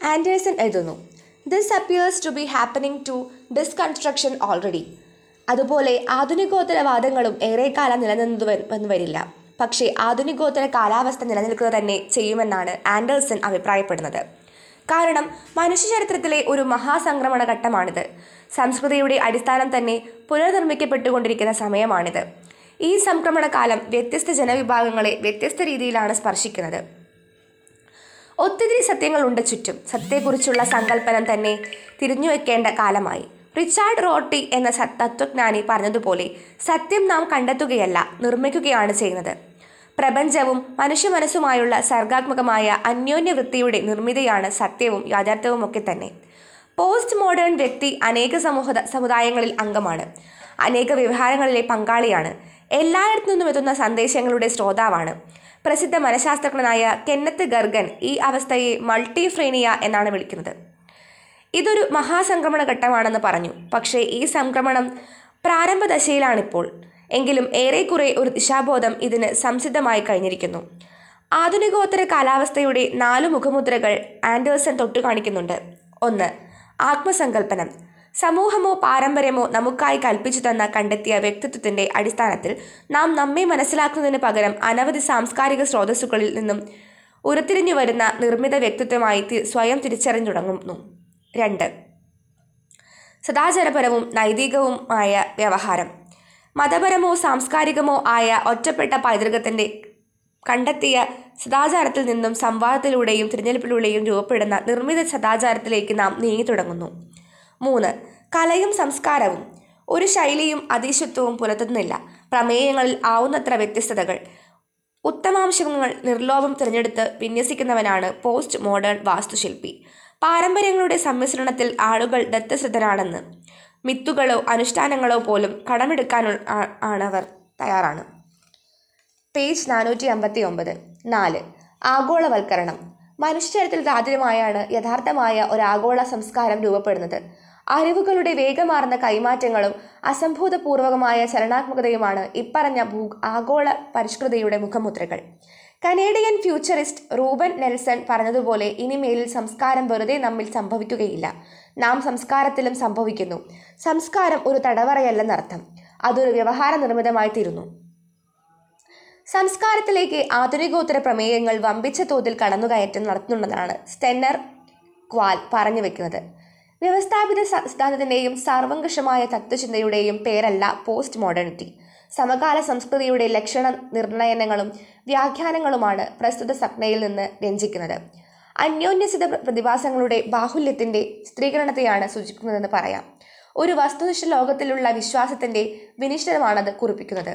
Anderson എഴുതുന്നു this appears to be happening to deconstruction already അതുപോലെ ആധുനികോത്തരവാദങ്ങളും ഏറെക്കാലം നിലനിന്നു വ- വന്നു വരില്ല പക്ഷേ ആധുനികോത്തര കാലാവസ്ഥ നിലനിൽക്കുക തന്നെ ചെയ്യുമെന്നാണ് ആൻഡേഴ്സൺ അഭിപ്രായപ്പെടുന്നത് കാരണം മനുഷ്യചരിത്രത്തിലെ ഒരു മഹാസംക്രമണ ഘട്ടമാണിത് സംസ്കൃതിയുടെ അടിസ്ഥാനം തന്നെ പുനർനിർമ്മിക്കപ്പെട്ടുകൊണ്ടിരിക്കുന്ന സമയമാണിത് ഈ സംക്രമണ കാലം വ്യത്യസ്ത ജനവിഭാഗങ്ങളെ വ്യത്യസ്ത രീതിയിലാണ് സ്പർശിക്കുന്നത് ഒത്തിരി സത്യങ്ങളുണ്ട് ചുറ്റും സത്യത്തെക്കുറിച്ചുള്ള സങ്കല്പനം തന്നെ തിരിഞ്ഞു വെക്കേണ്ട കാലമായി റിച്ചാർഡ് റോട്ടി എന്ന സ- തത്വജ്ഞാനി പറഞ്ഞതുപോലെ സത്യം നാം കണ്ടെത്തുകയല്ല നിർമ്മിക്കുകയാണ് ചെയ്യുന്നത് പ്രപഞ്ചവും മനുഷ്യ മനസ്സുമായുള്ള സർഗാത്മകമായ അന്യോന്യവൃത്തിയുടെ നിർമ്മിതിയാണ് സത്യവും യാഥാർത്ഥ്യവും ഒക്കെ തന്നെ പോസ്റ്റ് മോഡേൺ വ്യക്തി അനേക സമൂഹ സമുദായങ്ങളിൽ അംഗമാണ് അനേക വ്യവഹാരങ്ങളിലെ പങ്കാളിയാണ് എല്ലായിടത്തു നിന്നും എത്തുന്ന സന്ദേശങ്ങളുടെ ശ്രോതാവാണ് പ്രസിദ്ധ മനഃശാസ്ത്രജ്ഞനായ കെന്നത്ത് ഗർഗൻ ഈ അവസ്ഥയെ മൾട്ടിഫ്രേനിയ എന്നാണ് വിളിക്കുന്നത് ഇതൊരു മഹാസംക്രമണ ഘട്ടമാണെന്ന് പറഞ്ഞു പക്ഷേ ഈ സംക്രമണം പ്രാരംഭ ദശയിലാണിപ്പോൾ എങ്കിലും ഏറെക്കുറെ ഒരു ദിശാബോധം ഇതിന് സംസിദ്ധമായി കഴിഞ്ഞിരിക്കുന്നു ആധുനികോത്തര കാലാവസ്ഥയുടെ നാലു മുഖമുദ്രകൾ ആൻഡേഴ്സൺ തൊട്ടു കാണിക്കുന്നുണ്ട് ഒന്ന് ആത്മസങ്കല്പനം സമൂഹമോ പാരമ്പര്യമോ നമുക്കായി കൽപ്പിച്ചു തന്ന കണ്ടെത്തിയ വ്യക്തിത്വത്തിന്റെ അടിസ്ഥാനത്തിൽ നാം നമ്മെ മനസ്സിലാക്കുന്നതിന് പകരം അനവധി സാംസ്കാരിക സ്രോതസ്സുകളിൽ നിന്നും ഉരുത്തിരിഞ്ഞു വരുന്ന നിർമ്മിത വ്യക്തിത്വമായി തി- സ്വയം തിരിച്ചറിഞ്ഞു തുടങ്ങുന്നു രണ്ട് സദാചാരപരവും നൈതികവുമായ വ്യവഹാരം മതപരമോ സാംസ്കാരികമോ ആയ ഒറ്റപ്പെട്ട പൈതൃകത്തിൻ്റെ കണ്ടെത്തിയ സദാചാരത്തിൽ നിന്നും സംവാദത്തിലൂടെയും തിരഞ്ഞെടുപ്പിലൂടെയും രൂപപ്പെടുന്ന നിർമ്മിത സദാചാരത്തിലേക്ക് നാം നീങ്ങി തുടങ്ങുന്നു മൂന്ന് കലയും സംസ്കാരവും ഒരു ശൈലിയും അതിശുത്വവും പുലർത്തുന്നില്ല പ്രമേയങ്ങളിൽ ആവുന്നത്ര വ്യത്യസ്തതകൾ ഉത്തമാംശങ്ങൾ നിർലോഭം തിരഞ്ഞെടുത്ത് വിന്യസിക്കുന്നവനാണ് പോസ്റ്റ് മോഡേൺ വാസ്തുശില്പി പാരമ്പര്യങ്ങളുടെ സമ്മിശ്രണത്തിൽ ആളുകൾ ദത്തശ്രദ്ധരാണെന്ന് മിത്തുകളോ അനുഷ്ഠാനങ്ങളോ പോലും കടമെടുക്കാൻ ആണവർ തയ്യാറാണ് പേജ് നാനൂറ്റി അമ്പത്തി ഒമ്പത് നാല് ആഗോളവൽക്കരണം മനുഷ്യചരിത്രത്തിൽ ആദ്യമായാണ് യഥാർത്ഥമായ ഒരു ആഗോള സംസ്കാരം രൂപപ്പെടുന്നത് അറിവുകളുടെ വേഗമാർന്ന കൈമാറ്റങ്ങളും അസംഭൂതപൂർവകമായ ചലനാത്മകതയുമാണ് ഇപ്പറഞ്ഞ ഭൂ ആഗോള പരിഷ്കൃതയുടെ മുഖമുദ്രകൾ കനേഡിയൻ ഫ്യൂച്ചറിസ്റ്റ് റൂബൻ നെൽസൺ പറഞ്ഞതുപോലെ ഇനിമേലിൽ സംസ്കാരം വെറുതെ നമ്മിൽ സംഭവിക്കുകയില്ല നാം സംസ്കാരത്തിലും സംഭവിക്കുന്നു സംസ്കാരം ഒരു തടവറയല്ലെന്നർത്ഥം അതൊരു വ്യവഹാര നിർമ്മിതമായി തീരുന്നു സംസ്കാരത്തിലേക്ക് ആധുനികോത്തര പ്രമേയങ്ങൾ വമ്പിച്ച തോതിൽ കടന്നുകയറ്റം നടത്തുന്നുണ്ടെന്നാണ് സ്റ്റെന്നർ ക്വാൽ പറഞ്ഞു വെക്കുന്നത് വ്യവസ്ഥാപിത സ- സിദ്ധാന്തത്തിന്റെയും സർവങ്കഷമായ തത്വചിന്തയുടെയും പേരല്ല പോസ്റ്റ് മോഡേണിറ്റി സമകാല സംസ്കൃതിയുടെ ലക്ഷണ നിർണയനങ്ങളും വ്യാഖ്യാനങ്ങളുമാണ് പ്രസ്തുത സംജ്ഞയിൽ നിന്ന് വ്യഞ്ചിക്കുന്നത് അന്യോന്യസിത പ്രതിഭാസങ്ങളുടെ ബാഹുല്യത്തിന്റെ ചിത്രീകരണത്തെയാണ് സൂചിപ്പിക്കുന്നതെന്ന് പറയാം ഒരു വസ്തുനിഷ്ഠ ലോകത്തിലുള്ള വിശ്വാസത്തിന്റെ വിനിശ്ചയമാണത് കുറിപ്പിക്കുന്നത്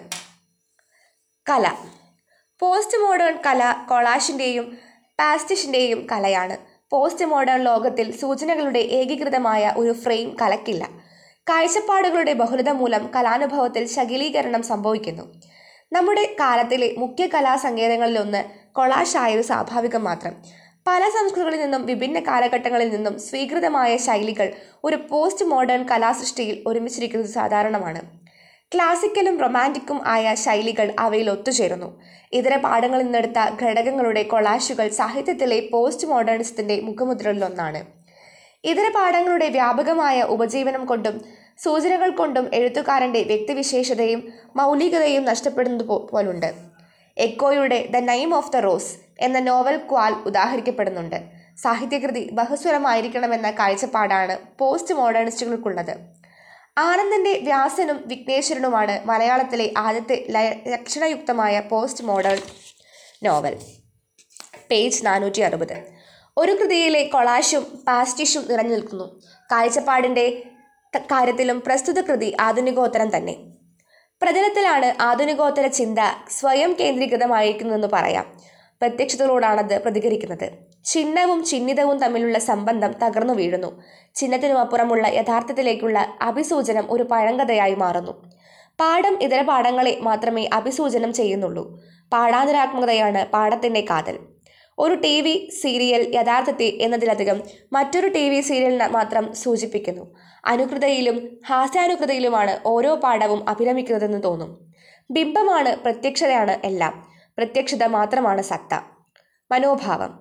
കല പോസ്റ്റ് മോഡേൺ കല കൊളാഷിൻ്റെയും പാസ്റ്റിഷിൻ്റെയും കലയാണ് പോസ്റ്റ് മോഡേൺ ലോകത്തിൽ സൂചനകളുടെ ഏകീകൃതമായ ഒരു ഫ്രെയിം കലക്കില്ല കാഴ്ചപ്പാടുകളുടെ ബഹുലത മൂലം കലാനുഭവത്തിൽ ശകിലീകരണം സംഭവിക്കുന്നു നമ്മുടെ കാലത്തിലെ മുഖ്യ കലാസങ്കേതങ്ങളിലൊന്ന് കൊളാഷ് ആയത് സ്വാഭാവികം മാത്രം പല സംസ്കൃതികളിൽ നിന്നും വിഭിന്ന കാലഘട്ടങ്ങളിൽ നിന്നും സ്വീകൃതമായ ശൈലികൾ ഒരു പോസ്റ്റ് മോഡേൺ കലാസൃഷ്ടിയിൽ ഒരുമിച്ചിരിക്കുന്നത് സാധാരണമാണ് ക്ലാസിക്കലും റൊമാൻറ്റിക്കും ആയ ശൈലികൾ അവയിൽ ഒത്തുചേരുന്നു ഇതര പാഠങ്ങളിൽ നിന്നെടുത്ത ഘടകങ്ങളുടെ കൊളാഷുകൾ സാഹിത്യത്തിലെ പോസ്റ്റ് മോഡേണിസത്തിന്റെ മുഖമുദ്രകളിലൊന്നാണ് ഇതര പാഠങ്ങളുടെ വ്യാപകമായ ഉപജീവനം കൊണ്ടും സൂചനകൾ കൊണ്ടും എഴുത്തുകാരന്റെ വ്യക്തിവിശേഷതയും മൗലികതയും നഷ്ടപ്പെടുന്നത് പോ- പോലുണ്ട് എക്കോയുടെ the name of the rose എന്ന നോവൽ ക്വാൽ ഉദാഹരിക്കപ്പെടുന്നുണ്ട് സാഹിത്യകൃതി ബഹുസ്വരമായിരിക്കണമെന്ന കാഴ്ചപ്പാടാണ് പോസ്റ്റ് മോഡേണിസ്റ്റുകൾക്കുള്ളത് ആനന്ദന്റെ വ്യാസനും വിഘ്നേശ്വരനുമാണ് മലയാളത്തിലെ ആദ്യത്തെ ലയ- ലക്ഷണയുക്തമായ പോസ്റ്റ് മോഡേൺ നോവൽ പേജ് നാനൂറ്റി അറുപത് ഒരു കൃതിയിലെ കൊളാഷും പാസ്റ്റിഷും നിറഞ്ഞു നിൽക്കുന്നു കാഴ്ചപ്പാടിൻ്റെ ത- കാര്യത്തിലും പ്രസ്തുത കൃതി ആധുനികോത്തരം തന്നെ പ്രചലത്തിലാണ് ആധുനികോത്തര ചിന്ത സ്വയം കേന്ദ്രീകൃതമായിരിക്കുന്നതെന്ന് പറയാം പ്രത്യക്ഷതകളോടാണത് പ്രതികരിക്കുന്നത് ചിഹ്നവും ചിഹ്നിതവും തമ്മിലുള്ള സംബന്ധം തകർന്നു വീഴുന്നു ചിഹ്നത്തിനുമപ്പുറമുള്ള യഥാർത്ഥത്തിലേക്കുള്ള അഭിസൂചനം ഒരു പഴങ്കഥയായി മാറുന്നു പാഠം ഇതര പാഠങ്ങളെ മാത്രമേ അഭിസൂചനം ചെയ്യുന്നുള്ളൂ പാഠാന്തരാത്മകതയാണ് പാഠത്തിന്റെ കാതൽ ഒരു ടി വി സീരിയൽ യഥാർത്ഥത്തെ എന്നതിലധികം മറ്റൊരു ടി വി സീരിയലിനെ മാത്രം സൂചിപ്പിക്കുന്നു അനുകൃതയിലും ഹാസ്യാനുകൃതയിലുമാണ് ഓരോ പാഠവും അഭിരമിക്കുന്നതെന്ന് തോന്നും ബിംബമാണ് പ്രത്യക്ഷതയാണ് എല്ലാം പ്രത്യക്ഷത മാത്രമാണ് സത്ത മനോഭാവം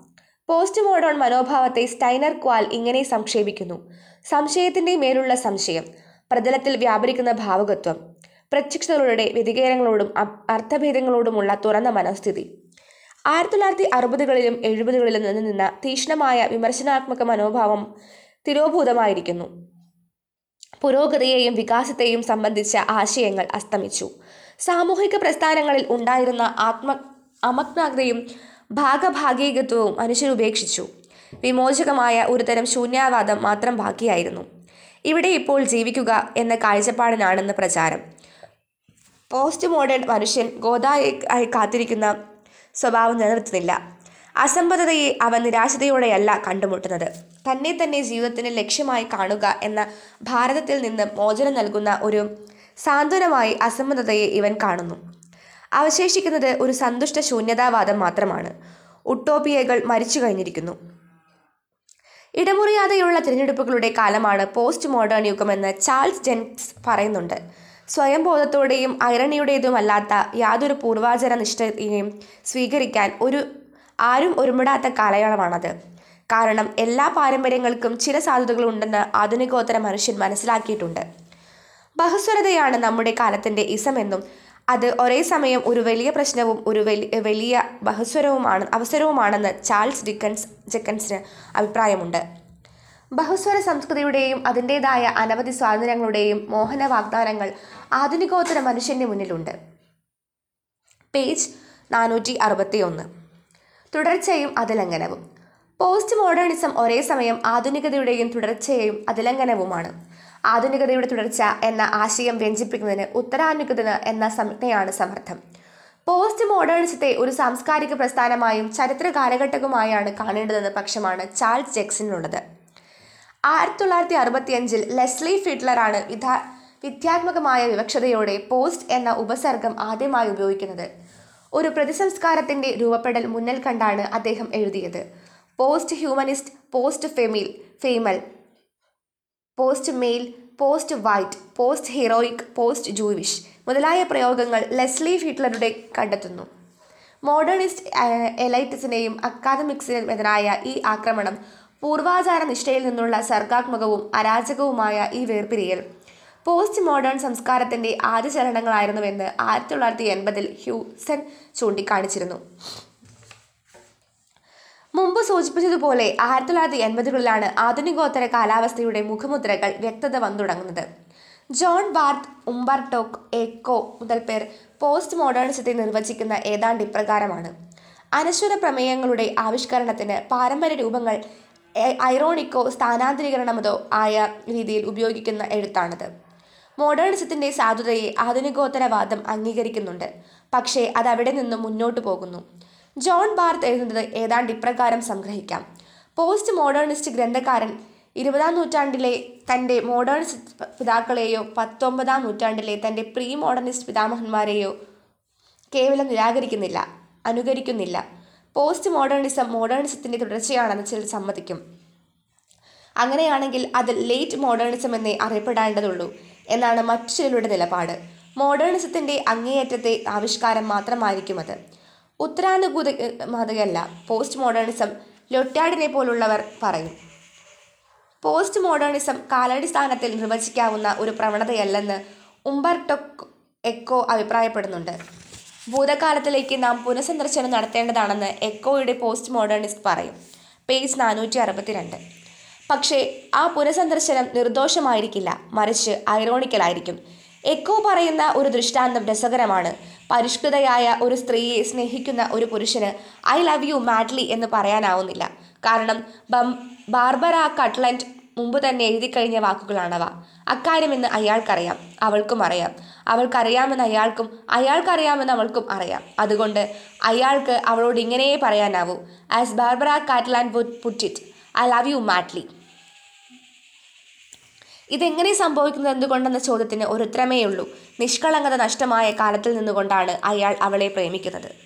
പോസ്റ്റ് മോഡേൺ മനോഭാവത്തെ സ്റ്റൈനർ ക്വാൽ ഇങ്ങനെ സംക്ഷേപിക്കുന്നു സംശയത്തിന്റെ മേലുള്ള സംശയം പ്രതലത്തിൽ വ്യാപരിക്കുന്ന ഭാവുകത്വം പ്രത്യക്ഷതകളുടെ വ്യതികേരങ്ങളോടും അ- അർത്ഥഭേദങ്ങളോടുമുള്ള തുറന്ന മനസ്ഥിതി ആയിരത്തി തൊള്ളായിരത്തി അറുപതുകളിലും എഴുപതുകളിലും നിന്ന് നിന്ന തീക്ഷ്ണമായ വിമർശനാത്മക മനോഭാവം തിരോഭൂതമായിരിക്കുന്നു പുരോഗതിയെയും വികാസത്തെയും സംബന്ധിച്ച ആശയങ്ങൾ അസ്തമിച്ചു സാമൂഹിക പ്രസ്ഥാനങ്ങളിൽ ഉണ്ടായിരുന്ന ആത്മ അമഗ്നതയും ഭാഗഭാഗികത്വവും മനുഷ്യരുപേക്ഷിച്ചു വിമോചകമായ ഒരുതരം ശൂന്യവാദം മാത്രം ബാക്കിയായിരുന്നു ഇവിടെ ഇപ്പോൾ ജീവിക്കുക എന്ന കാഴ്ചപ്പാടിനാണെന്ന് പ്രചാരം പോസ്റ്റ് മോഡേൺ മനുഷ്യൻ ഗോതായി കാത്തിരിക്കുന്ന സ്വഭാവം നിലനിർത്തുന്നില്ല അസംബന്ധതയെ അവൻ നിരാശതയോടെയല്ല കണ്ടുമുട്ടുന്നത് തന്നെ തന്നെ ജീവിതത്തിന് ലക്ഷ്യമായി കാണുക എന്ന ഭാരതത്തിൽ നിന്ന് മോചനം നൽകുന്ന ഒരു സാന്ത്വനമായി അസംബന്ധതയെ ഇവൻ കാണുന്നു അവശേഷിക്കുന്നത് ഒരു സന്തുഷ്ട ശൂന്യതാവാദം മാത്രമാണ് ഉട്ടോപ്പിയകൾ മരിച്ചു കഴിഞ്ഞിരിക്കുന്നു ഇടമുറിയാതെയുള്ള തിരഞ്ഞെടുപ്പുകളുടെ കാലമാണ് പോസ്റ്റ് മോഡേൺ യുഗമെന്ന് ചാൾസ് ജെൻസ് പറയുന്നുണ്ട് സ്വയംബോധത്തോടെയും ഐറണിയുടേതുമല്ലാത്ത യാതൊരു പൂർവാചര നിഷ്ഠയും സ്വീകരിക്കാൻ ഒരു ആരും ഒരുമിടാത്ത കാലയളവാണത് കാരണം എല്ലാ പാരമ്പര്യങ്ങൾക്കും ചില സാധ്യതകളുണ്ടെന്ന് ആധുനികോത്തര മനുഷ്യൻ മനസ്സിലാക്കിയിട്ടുണ്ട് ബഹുസ്വരതയാണ് നമ്മുടെ കാലത്തിൻ്റെ ഇസമെന്നും അത് ഒരേ സമയം ഒരു വലിയ പ്രശ്നവും ഒരു വലി വലിയ ബഹുസ്വരവുമാണ് അവസരവുമാണെന്ന് ചാൾസ് ഡിക്കൻസ് ജെക്കൻസിന് അഭിപ്രായമുണ്ട് ബഹുസ്വര സംസ്കൃതിയുടെയും അതിൻ്റെതായ അനവധി സ്വാതന്ത്ര്യങ്ങളുടെയും മോഹന വാഗ്ദാനങ്ങൾ ആധുനികോത്തര മനുഷ്യന്റെ മുന്നിലുണ്ട് പേജ് നാനൂറ്റി അറുപത്തി ഒന്ന് തുടർച്ചയും അതിലംഘനവും പോസ്റ്റ് മോഡേണിസം ഒരേ സമയം ആധുനികതയുടെയും തുടർച്ചയും അതിലംഘനവുമാണ് ആധുനികതയുടെ തുടർച്ച എന്ന ആശയം വ്യഞ്ചിപ്പിക്കുന്നതിന് ഉത്തരാധുനികത എന്ന സംജ്ഞയാണ് സമർത്ഥം പോസ്റ്റ് മോഡേണിസത്തെ ഒരു സാംസ്കാരിക പ്രസ്ഥാനമായും ചരിത്ര കാലഘട്ടവുമായാണ് കാണേണ്ടതെന്ന പക്ഷമാണ് ചാൾസ് ജെക്സണിനുള്ളത് ആയിരത്തി തൊള്ളായിരത്തി അറുപത്തിയഞ്ചിൽ ലെസ്ലി ഫിഡ്ലറാണ് വിധാ വിദ്യാത്മകമായ വിവക്ഷതയോടെ പോസ്റ്റ് എന്ന ഉപസർഗം ആദ്യമായി ഉപയോഗിക്കുന്നത് ഒരു പ്രതിസംസ്കാരത്തിന്റെ രൂപപ്പെടൽ മുന്നിൽ കണ്ടാണ് അദ്ദേഹം എഴുതിയത് post humanist post female female post male post white post heroic post Jewish മുതലായ പ്രയോഗങ്ങൾ ലെസ്ലി ഫിറ്റ്ലറുടെ കണ്ടെത്തുന്നു മോഡേണിസ്റ്റ് ഏഹ്, എലൈറ്റിസിനെയും അക്കാദമിക്സിനും എതിരായ ഈ ആക്രമണം പൂർവാചാര നിഷ്ഠയിൽ നിന്നുള്ള സർഗാത്മകവും അരാജകവുമായ ഈ വേർപിരിയൽ പോസ്റ്റ് മോഡേൺ സംസ്കാരത്തിന്റെ ആദ്യ ചലനങ്ങളായിരുന്നുവെന്ന് ആയിരത്തി തൊള്ളായിരത്തി എൺപതിൽ ഹ്യൂസൻ ചൂണ്ടിക്കാണിച്ചിരുന്നു മുമ്പ് സൂചിപ്പിച്ചതുപോലെ ആയിരത്തി തൊള്ളായിരത്തി എൺപതുകളിലാണ് ആധുനികോത്തര കാലാവസ്ഥയുടെ മുഖമുദ്രകൾ വ്യക്തത വന്നു തുടങ്ങുന്നത് ജോൺ ബാർത്ത് ഉംബർട്ടോക്ക് എക്കോ മുതൽ പേർ പോസ്റ്റ് മോഡേണിസത്തെ നിർവചിക്കുന്ന ഏതാണ്ട് ഇപ്രകാരമാണ് അനശ്വര പ്രമേയങ്ങളുടെ ആവിഷ്കരണത്തിന് പാരമ്പര്യ രൂപങ്ങൾ എ- ഐറോണിക്കോ സ്ഥാനാന്തരീകരണമതോ ആയ രീതിയിൽ ഉപയോഗിക്കുന്ന എഴുത്താണത് മോഡേണിസത്തിന്റെ സാധുതയെ ആധുനികോത്തരവാദം അംഗീകരിക്കുന്നുണ്ട് പക്ഷേ അത് അവിടെ നിന്നും മുന്നോട്ട് പോകുന്നു ജോൺ ബാർത്ത് എഴുതുന്നത് ഏതാണ്ട് ഇപ്രകാരം സംഗ്രഹിക്കാം പോസ്റ്റ് മോഡേണിസ്റ്റ് ഗ്രന്ഥകാരൻ ഇരുപതാം നൂറ്റാണ്ടിലെ തൻ്റെ മോഡേണിസ്റ്റ് പിതാക്കളെയോ പത്തൊമ്പതാം നൂറ്റാണ്ടിലെ തൻ്റെ പ്രീ മോഡേണിസ്റ്റ് പിതാമഹന്മാരെയോ കേവലം നിരാകരിക്കുന്നില്ല അനുകരിക്കുന്നില്ല പോസ്റ്റ് മോഡേണിസം മോഡേണിസത്തിൻ്റെ തുടർച്ചയാണെന്ന് ചിലർ സമ്മതിക്കും അങ്ങനെയാണെങ്കിൽ അത് ലേറ്റ് മോഡേണിസം എന്നേ അറിയപ്പെടേണ്ടതുള്ളൂ എന്നാണ് മറ്റു ചിലരുടെ നിലപാട് മോഡേണിസത്തിന്റെ അങ്ങേയറ്റത്തെ ആവിഷ്കാരം മാത്രമായിരിക്കും അത് ഉത്തരാനുകൂതമതയല്ല പോസ്റ്റ് മോഡേണിസം ലൊട്ടാഡിനെ പോലുള്ളവർ പറയും പോസ്റ്റ് മോഡേണിസം കാലടിസ്ഥാനത്തിൽ നിർവചിക്കാവുന്ന ഒരു പ്രവണതയല്ലെന്ന് ഉംബർട്ടൊക്ക് എക്കോ അഭിപ്രായപ്പെടുന്നുണ്ട് ഭൂതകാലത്തിലേക്ക് നാം പുനഃസന്ദർശനം നടത്തേണ്ടതാണെന്ന് എക്കോയുടെ പോസ്റ്റ് മോഡേണിസ്റ്റ് പറയും പേജ് നാനൂറ്റി അറുപത്തിരണ്ട് പക്ഷേ ആ പുനഃസന്ദർശനം നിർദോഷമായിരിക്കില്ല മറിച്ച് ഐറോണിക്കലായിരിക്കും എക്കോ പറയുന്ന ഒരു ദൃഷ്ടാന്തം രസകരമാണ് പരിഷ്കൃതയായ ഒരു സ്ത്രീയെ സ്നേഹിക്കുന്ന ഒരു പുരുഷന് ഐ ലവ് യു മാഡ്ലി എന്ന് പറയാനാവുന്നില്ല കാരണം ബം ബാർബറ കട്ട്ലൻഡ് മുമ്പ് തന്നെ എഴുതി കഴിഞ്ഞ വാക്കുകളാണവ അക്കാര്യമെന്ന് അയാൾക്കറിയാം അവൾക്കും അറിയാം അവൾക്കറിയാമെന്ന് അയാൾക്കും അയാൾക്കറിയാമെന്ന് അവൾക്കും അറിയാം അതുകൊണ്ട് അയാൾക്ക് അവളോട് ഇങ്ങനെയേ പറയാനാവൂ as Barbara Cartland would put it I love you madly ഇതെങ്ങനെ സംഭവിക്കുന്നത് എന്തുകൊണ്ടെന്ന ചോദ്യത്തിന് ഒരു ഉത്തരമേയുള്ളൂ നിഷ്കളങ്കത നഷ്ടമായ കാലത്തിൽ നിന്നുകൊണ്ടാണ് അയാൾ അവളെ പ്രേമിക്കുന്നത്